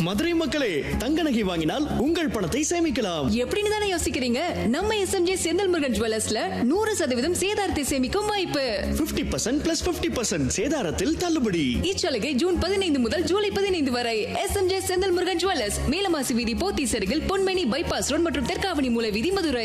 மதுரை மக்களே தங்க நகை வாங்கினால் உங்கள் பணத்தை சேமிக்கலாம் எப்படின்னு தானே யோசிக்கிறீங்க நம்ம எஸ்எம்ஜே செந்தில் முருகன் ஜுவல்லர்ஸ்ல நூறு சதவீதம் சேதாரத்தை சேமிக்கும் வாய்ப்பு 50% பர்சன்ட் பிளஸ் பிப்டி பர்சன்ட் சேதாரத்தில் தள்ளுபடி இச்சலுகை ஜூன் பதினைந்து முதல் ஜூலை பதினைந்து வரை எஸ்எம்ஜே செந்தில் முருகன் ஜுவல்லர்ஸ் மேலமாசி வீதி போத்தி சருகில் பொன்மேனி பைபாஸ் ரோட் மற்றும் தெற்காவணி மூல வீதி மதுரை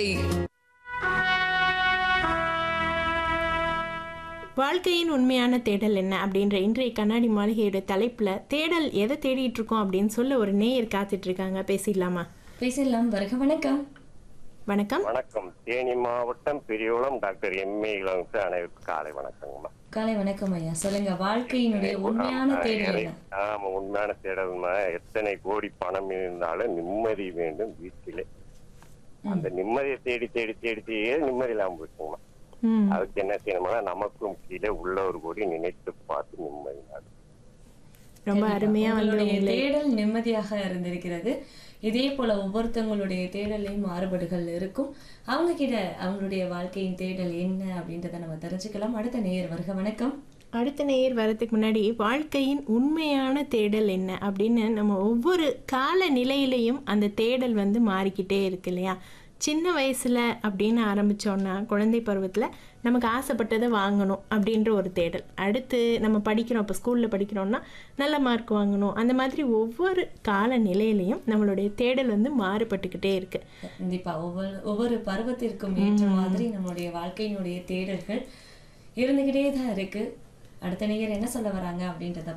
வாழ்க்கையின் உண்மையான தேடல் என்ன அப்படின்ற இன்றைய கண்ணாடி மாளிகையோட தலைப்புல தேடல் எதை தேடிட்டு இருக்கோம் அப்படின்னு சொல்ல ஒரு நேயர் காத்துட்டு இருக்காங்க பேசிடலாமா பேசிடலாம் வருக வணக்கம் வணக்கம் வணக்கம் தேனி மாவட்டம் பெரியகுளம் டாக்டர் எம்ஏ இளவரசு அனைவருக்கும் காலை வணக்கங்கம்மா காலை வணக்கம் ஐயா சொல்லுங்க வாழ்க்கையினுடைய உண்மையான ஆமா, தேடல் இறை- என்ன ஆமா உண்மையான தேடல்மா எத்தனை கோடி பணம் இருந்தாலும் நிம்மதி வேண்டும் வீட்டிலே அந்த நிம்மதியை தேடி தேடி தேடி தேடி நிம்மதி இல்லாம போச்சுங்கம்மா ம் அதுக்கு என்ன செய்யணும்னா நமக்கும் கீழே உள்ளவர் கூடி நினைத்து பார்த்து நிம்மதி நாடு ரொம்ப அருமையா வந்து உங்களுடைய உங்களை தேடல் நிம்மதியாக இருந்திருக்கிறது இதே போல ஒவ்வொருத்தவங்களுடைய தேடலையும் மாறுபாடுகள் இருக்கும் அவங்க கிட்ட அவங்களுடைய வாழ்க்கையின் தேடல் என்ன அப்படின்றத நம்ம தெரிஞ்சுக்கலாம் அடுத்த நேயர் வருக வணக்கம் அடுத்த நேயர் வரதுக்கு முன்னாடி வாழ்க்கையின் உண்மையான தேடல் என்ன அப்படின்னு நம்ம ஒவ்வொரு கால நிலையிலையும் அந்த தேடல் வந்து மாறிக்கிட்டே இருக்கு இல்லையா சின்ன வயசுல அப்படின்னு ஆரம்பிச்சோம்னா குழந்தை பருவத்துல நமக்கு ஆசைப்பட்டதை வாங்கணும் அப்படின்ற ஒரு தேடல் அடுத்து நம்ம படிக்கிறோம் இப்போ ஸ்கூல்ல படிக்கிறோம்னா நல்ல மார்க் வாங்கணும் அந்த மாதிரி ஒவ்வொரு கால நிலையிலையும் நம்மளுடைய தேடல் வந்து மாறுபட்டுக்கிட்டே இருக்கு கண்டிப்பா ஒவ்வொரு ஒவ்வொரு பருவத்திற்கும் ஏற்ற மாதிரி நம்மளுடைய வாழ்க்கையினுடைய தேடல்கள் இருந்துகிட்டே தான் இருக்கு அடுத்த நேயர் என்ன சொல்ல வராங்க அப்படின்றத